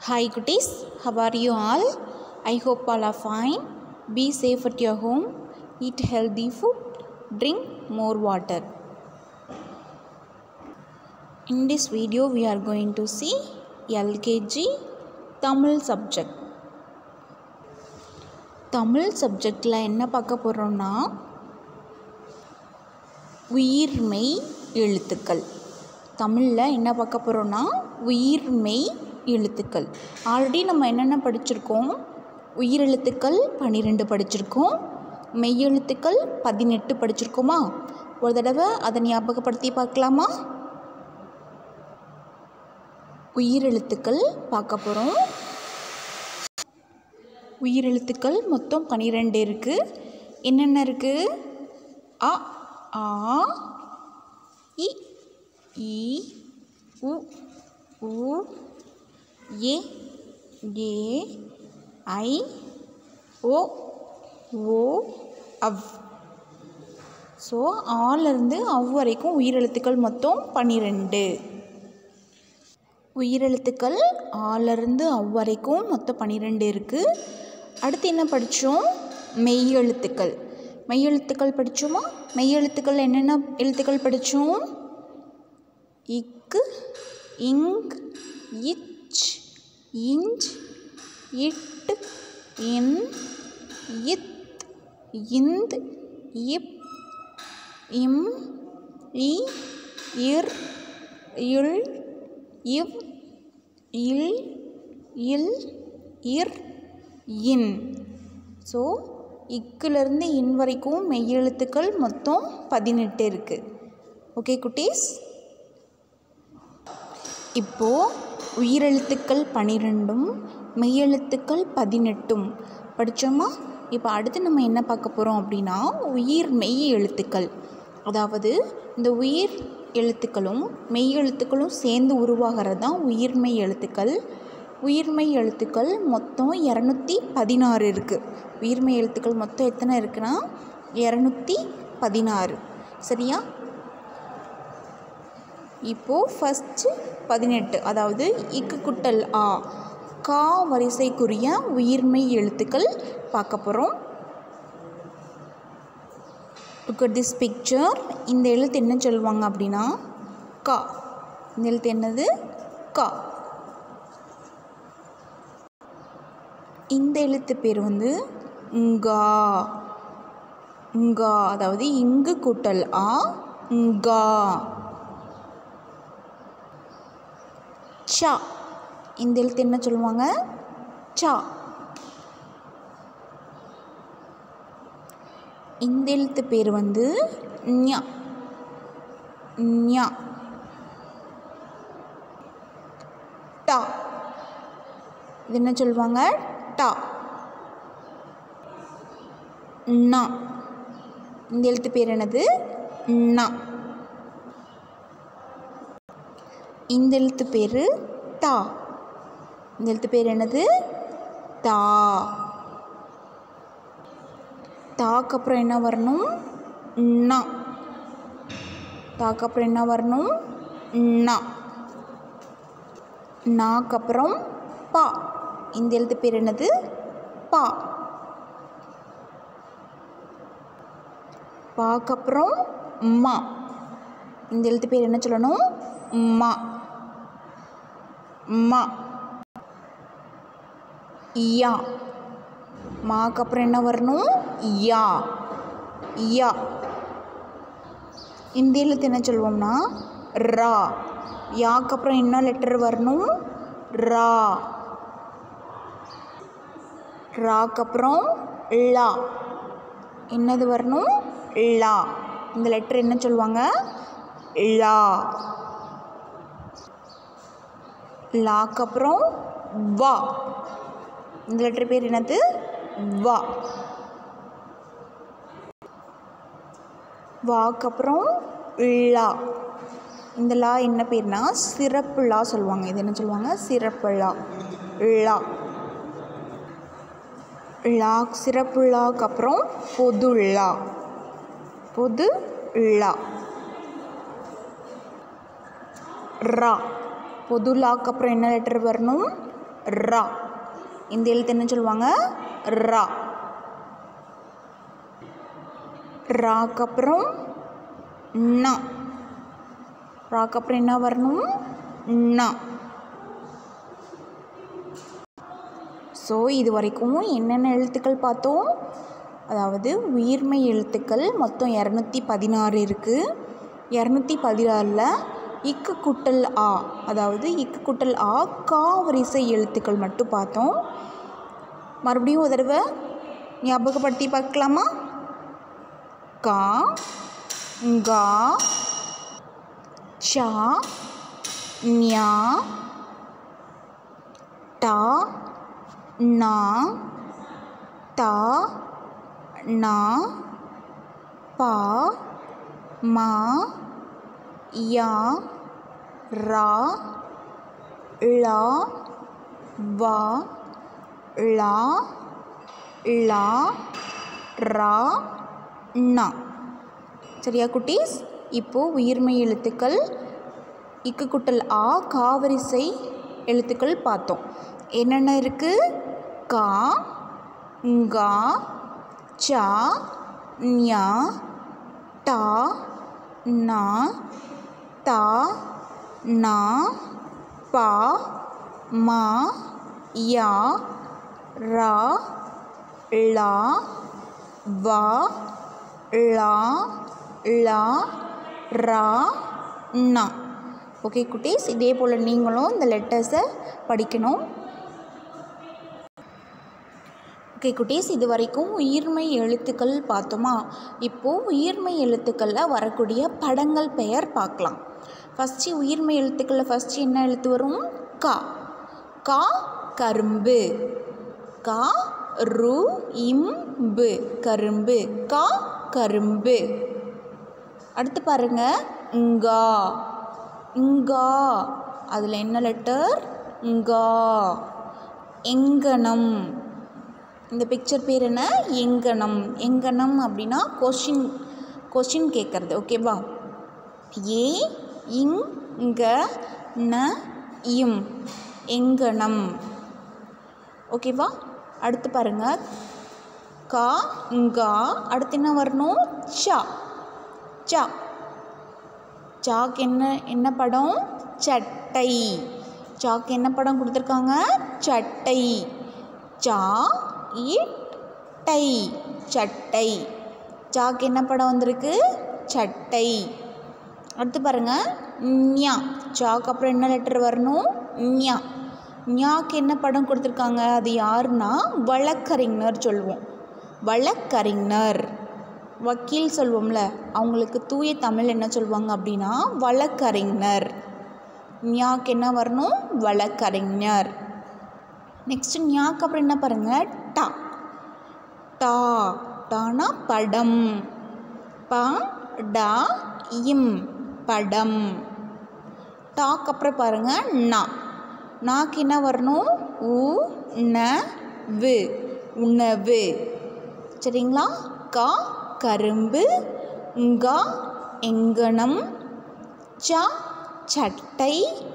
Hi cuties, how are you all? I hope all are fine. Be safe at your home. Eat healthy food. Drink more water. In this video, we are going to see LKG Tamil subject. Tamil சப்ஜெக்டில் என்ன பார்க்க போகிறோம்னா உயிர்மெய் எழுத்துக்கள் தமிழில் என்ன பார்க்க போகிறோன்னா உயிர்மெய் எழுத்துக்கள் ஆல்ரெடி நம்ம என்னென்ன படிச்சிருக்கோம் உயிரெழுத்துக்கள் பன்னிரெண்டு படிச்சிருக்கோம் மெய்யெழுத்துக்கள் பதினெட்டு படிச்சிருக்கோமா ஒரு தடவை அதை ஞாபகப்படுத்தி பார்க்கலாமா உயிரெழுத்துக்கள் பார்க்க போகிறோம் உயிரெழுத்துக்கள் மொத்தம் பன்னிரெண்டு இருக்குது என்னென்ன இருக்குது அ ஆ இ ஈ உ உ ஏ ஏ ஐ ஓ ஓ அவ் ஸோ ஆலேருந்து அவ் வரைக்கும் உயிரெழுத்துக்கள் மொத்தம் பன்னிரெண்டு உயிரெழுத்துக்கள் ஆலேருந்து அவ் வரைக்கும் மொத்தம் பன்னிரெண்டு இருக்குது அடுத்து என்ன படித்தோம் மெய்யெழுத்துக்கள் மெய்யெழுத்துக்கள் படித்தோமா மெய்யெழுத்துக்கள் என்னென்ன எழுத்துக்கள் படித்தோம் இக்கு இங் இச் இஞ்ச் இட் இன் இத் இந்த் இப் இம் இ இர் இல் இவ் இல் இல் இர் இன் ஸோ இக்கிலிருந்து இன் வரைக்கும் மெய்யெழுத்துக்கள் மொத்தம் பதினெட்டு இருக்குது ஓகே குட்டீஸ் இப்போது உயிரெழுத்துக்கள் பன்னிரெண்டும் மெய்யெழுத்துக்கள் பதினெட்டும் படித்தோமா இப்போ அடுத்து நம்ம என்ன பார்க்க போகிறோம் அப்படின்னா உயிர் மெய் எழுத்துக்கள் அதாவது இந்த உயிர் எழுத்துக்களும் மெய் எழுத்துக்களும் சேர்ந்து உருவாகிறது தான் உயிர்மெய் எழுத்துக்கள் உயிர்மெய் எழுத்துக்கள் மொத்தம் இரநூத்தி பதினாறு இருக்குது உயிர்மெய் எழுத்துக்கள் மொத்தம் எத்தனை இருக்குன்னா இரநூத்தி பதினாறு சரியா இப்போது ஃபஸ்ட்டு பதினெட்டு அதாவது இக்கு குட்டல் ஆ கா வரிசைக்குரிய உயிர்மெய் எழுத்துக்கள் பார்க்க போகிறோம் லுக் அட் திஸ் பிக்சர் இந்த எழுத்து என்ன சொல்லுவாங்க அப்படின்னா கா இந்த எழுத்து என்னது கா இந்த எழுத்து பேர் வந்து ngா ngா அதாவது இங்கு கூட்டல் ஆ ngா சா இந்த எழுத்து என்ன சொல்லுவாங்க சா இந்த எழுத்து பேர் வந்து ஞா ஞா டா இது என்ன சொல்லுவாங்க டா நா இந்த எழுத்து பேர் என்னது நா இந்த எழுத்து பேர் தா இந்த எழுத்து பேர் என்னது தா தாக்கு அப்புறம் என்ன வரணும் நா தாக்கு அப்புறம் என்ன வரணும் நா நாக்கு அப்புறம் பா இந்த எழுத்து பேர் என்னது பா பாக்கு அப்புறம் மா இந்த எழுத்து பேர் என்ன சொல்லணும் மா மா யா மாக்கு அப்புறம் என்ன வரணும் யா யா இந்த எழுத்து என்ன சொல்லுவோம்னா ரா யாக்கு அப்புறம் என்ன லெட்டர் வரணும் ரா ராக்கு அப்புறம் லா என்னது வரணும் லா இந்த லெட்டர் என்ன சொல்லுவாங்க லா லாக்கு அப்புறம் வா இந்த லெட்டர் பேர் என்னது வா வாக்கு அப்புறம் லா இந்த லா என்ன பேர்னா சிறப்பு லா சொல்லுவாங்க இது என்ன சொல்லுவாங்க சிறப்பு லா லா லா சிறப்பு லாக்கு அப்புறம் பொது லா பொது லா ரா பொது லாக்கு அப்புறம் என்ன லெட்டர் வரணும் ரா இந்த எழுத்து என்ன சொல்லுவாங்க ரா ராக்கு அப்புறம் நா ராக்கு அப்புறம் என்ன வரணும் நா ஸோ இது வரைக்கும் என்னென்ன எழுத்துக்கள் பார்த்தோம் அதாவது உயிர்மை எழுத்துக்கள் மொத்தம் இரநூத்தி பதினாறு இருக்குது இரநூத்தி பதினாறில் இக்கு குட்டல் ஆ அதாவது இக்கு குட்டல் ஆ கா வரிசை எழுத்துக்கள் மட்டும் பார்த்தோம் மறுபடியும் ஒரு தடவை ஞாபகப்படுத்தி பார்க்கலாமா கா கா சா ஞா டா நா தா நா பா மா யா ரா ழா வா ழா ழா ரா நா சரியா குட்டீஸ் இப்போது உயிர்மை எழுத்துக்கள் இக்கு குட்டல் ஆ காவரிசை எழுத்துக்கள் பார்த்தோம் என்னென்ன இருக்குது கா ngா சா ஞா டா நா தா நா பா மா யா ரா ழா வா ழா ழா ரா நா ஓகே குட்டீஸ் இதே போல் நீங்களும் இந்த லெட்டர்ஸை படிக்கணும் ஓகே குட்டீஸ் இது வரைக்கும் உயிர்மை எழுத்துக்கள் பார்த்தோமா இப்போது உயிர்மை எழுத்துக்களில் வரக்கூடிய படங்கள் பெயர் பார்க்கலாம் ஃபஸ்ட்டு உயிர்மை எழுத்துக்களில் ஃபஸ்ட்டு என்ன எழுத்து வரும் கா கா கரும்பு கா ரு இம்பு கரும்பு கா கரும்பு அடுத்து பாருங்க ngா ngா அதில் என்ன லெட்டர் ngா எங்கனம் இந்த பிக்சர் பேர் என்ன எங்கனம் எங்கனம் அப்படின்னா கொஷின் கொஷின் கேட்குறது ஓகேவா ஏ இங் ங்க ந இம் எங்கனம் ஓகேவா அடுத்து பாருங்க கா ngா அடுத்து என்ன வரணும் சா சா சாக்கு என்ன என்ன படம் சட்டை சாக்கு என்ன படம் கொடுத்துருக்காங்க சட்டை சா இட் டை சட்டை சாக்கு என்ன படம் வந்திருக்கு சட்டை அடுத்து பாருங்க ஞா சாக்கு அப்புறம் என்ன லெட்டர் வரணும் ஞா ஞாக்கு என்ன படம் கொடுத்துருக்காங்க அது யாருன்னா வழக்கறிஞர் சொல்லுவோம் வழக்கறிஞர் வக்கீல் சொல்வோம்ல அவங்களுக்கு தூய தமிழ் என்ன சொல்லுவாங்க அப்படின்னா வழக்கறிஞர் ஞாக்கு என்ன வரணும் வழக்கறிஞர் நெக்ஸ்ட் ஞாக்கு அப்புறம் என்ன பாருங்க டா டா டானா படம் ப டா இம் படம் டாக்கு அப்புறம் பாருங்க நா நாக்கு என்ன வரணும் உ ந வு உணவு சரிங்களா கா கரும்பு ngா எங்கனம் ச சட்டை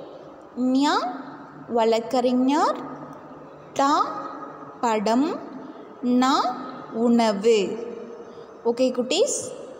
ஞ வழக்கறிஞர் ட படம் ந உணவு ஓகே குட்டீஸ்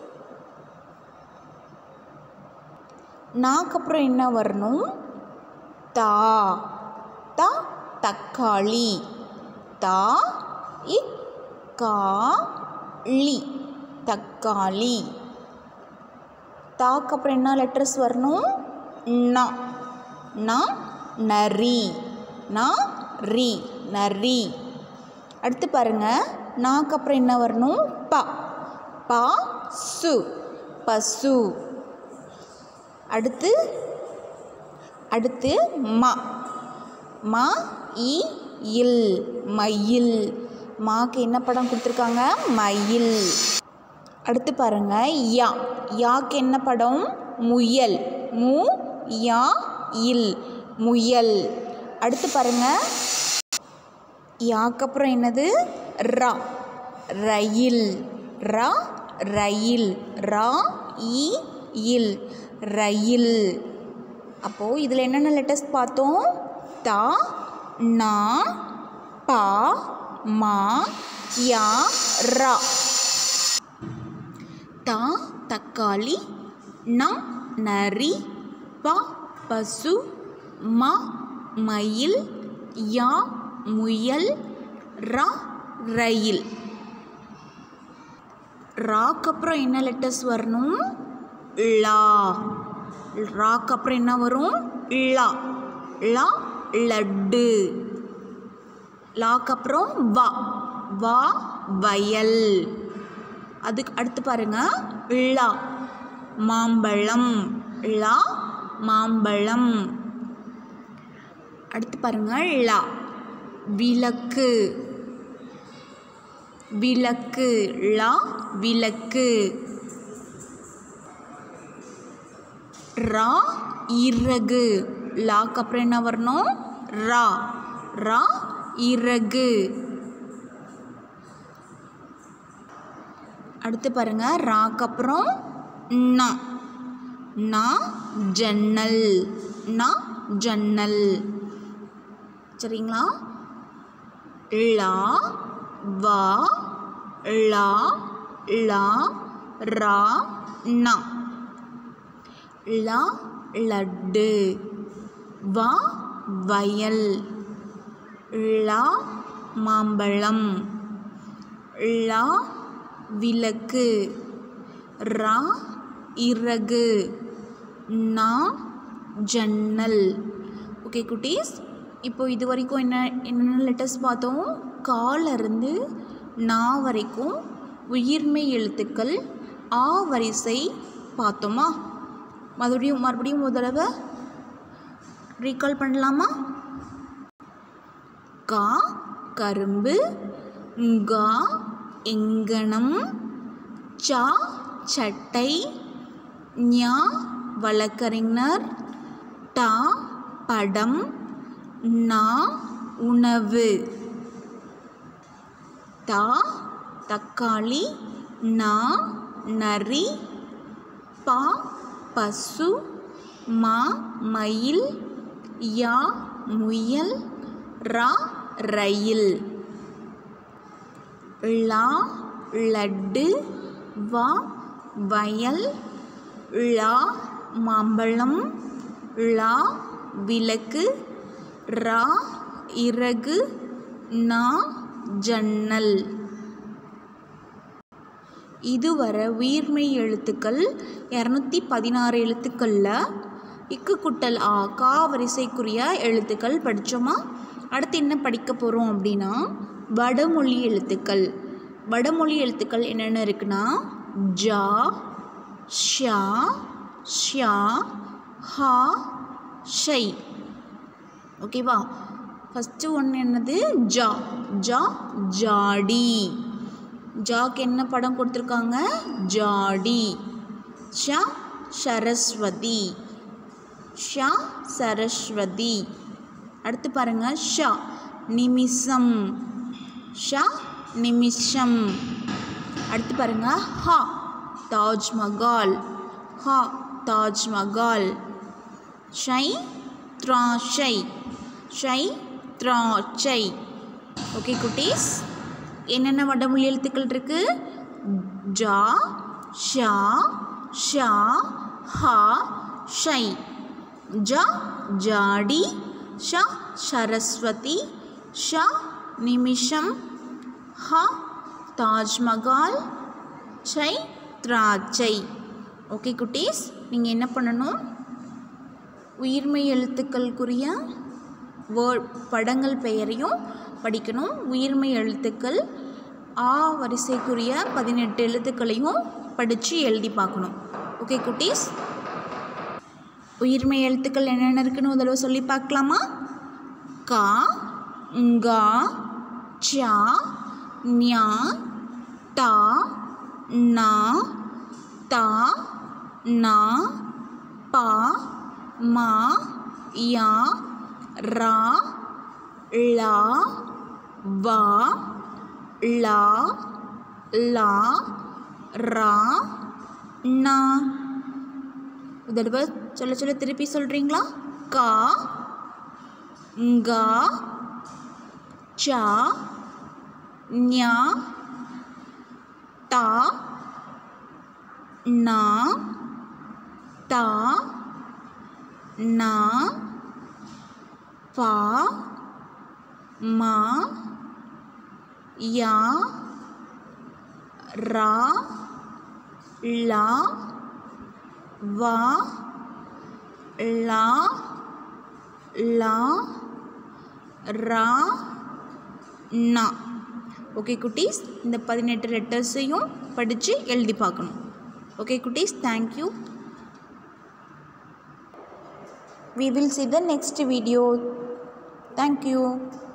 நாக்கு அப்புறம் என்ன வரணும் தா தா தக்காளி தா இக் கா லி தக்காளி தாக்கு அப்புறம் என்ன லெட்டர்ஸ் வரணும் ந ந நரி ந ரி நரி அடுத்து பாருங்க நாக்கு அப்புறம் என்ன வரணும் ப பா சு பசு அடுத்து அடுத்து ம ம இ இல் மயில் மாக்கு என்ன படம் கொடுத்துருக்காங்க மயில் அடுத்து பாருங்க யா யாக்கு என்ன படம் முயல் மு யா இல் முயல் அடுத்து பாருங்க யாக்கு அப்புறம் என்னது ரா ரயில் ரா ரயில் ரா இ இல் ரயில் அப்போது இதில் என்னென்ன லெட்டர்ஸ் பார்த்தோம் தா நா பா மா யா ரா தா தக்காளி ந நரி ப பசு ம மயில் யா முயல் ரா ரயில் ராக்கு அப்புறம் என்ன லெட்டர்ஸ் வரணும் லா ராக்கு அப்புறம் என்ன வரும் லா லா லட்டு லாக்கு அப்புறம் வா வா வயல் அதுக்கு அடுத்து பாருங்க லா மாம்பழம் லா மாம்பழம் அடுத்து பாருங்க லா விளக்கு விளக்கு லா விளக்கு ரா இறகு லாக்கு அப்புறம் என்ன வரணும் ரா ரா இறகு அடுத்து பாருங்க ராக்கு அப்புறம் நா நா ஜன்னல் நா ஜன்னல் சரிங்களா லா வா லா லா ரா நா லா லட்டு வா வயல் லா மாம்பழம் லா விளக்கு ரா இறகு நா ஜன்னல் ஓகே குட்டீஸ் இப்போ இது வரைக்கும் என்ன என்னென்ன லெட்டர்ஸ் பார்த்தோம் கால இருந்து நா வரைக்கும் உயிர்மெய் எழுத்துக்கள் ஆ வரிசை பார்த்தோமா மறுபடியும் மறுபடியும் ஒரு தடவை ரீகால் பண்ணலாமா கா கரும்பு கா எங்கனம் சா சட்டை ஞா வழக்கறிஞர் டா படம் நா உணவு தா தக்காளி நா நரி பா பசு மா மயில் யா முயல் ரா ரயில் லா லட்டு வா வயல் லா மாம்பழம் லா விளக்கு ரா இறகு நா ஜன்னல் இதுவரை உயிர்மெய் எழுத்துக்கள் இரநூத்தி பதினாறு எழுத்துக்களில் இக்கு குட்டல் ஆ கா வரிசைக்குரிய எழுத்துக்கள் படித்தோமா அடுத்து என்ன படிக்க போகிறோம் அப்படின்னா வடமொழி எழுத்துக்கள் வடமொழி எழுத்துக்கள் என்னென்ன இருக்குன்னா ஜா ஷா ஷா ஹா ஷை ஓகேவா ஃபஸ்ட்டு ஒன்று என்னது ஜா ஜா ஜாடி ஜாக்கு என்ன படம் கொடுத்துருக்காங்க ஜாடி ஷ சரஸ்வதி ஷ சரஸ்வதி அடுத்து பாருங்க ஷ நிமிஷம் ஷ நிமிஷம் அடுத்து பாருங்க ஹ தாஜ்மஹால் ஹ தாஜ்மஹால் ஷை திராட்சை ஷை திராட்சை ஓகே குட்டீஸ் என்னென்ன வடமொழி எழுத்துக்கள் இருக்கு ஜா ஷா ஷா ஹா ஷை ஜ ஜாடி ஷ சரஸ்வதி ஷ நிமிஷம் ஹ தாஜ்மஹால் ஷை திராட்சை ஓகே குட்டீஸ் நீங்கள் என்ன பண்ணணும் உயிர்மெய் எழுத்துக்களுக்குரிய வேர்ட் படங்கள் பெயரையும் படிக்கணும் உயிர்மெய் எழுத்துக்கள் ஆ வரிசைக்குரிய பதினெட்டு எழுத்துக்களையும் படித்து எழுதி பார்க்கணும் ஓகே குட்டீஸ் உயிர்மெய் எழுத்துக்கள் என்னென்ன இருக்குன்னு ஒரு தடவை சொல்லி பார்க்கலாமா கா ngா சா ஞா டா நா தா நா பா மா யா ரா லா வா லா லா ரா நா ஒரு தடவை சொல்ல சொல்ல திருப்பி சொல்கிறீங்களா கா ngா ச ஞ ட ந த ந ப ம ய ர ல வ ல ல ர ந ஓகே குட்டீஸ் இந்த பதினெட்டு லெட்டர்ஸையும் படித்து எழுதி பார்க்கணும் ஓகே குட்டீஸ் thank you we will see the next video thank you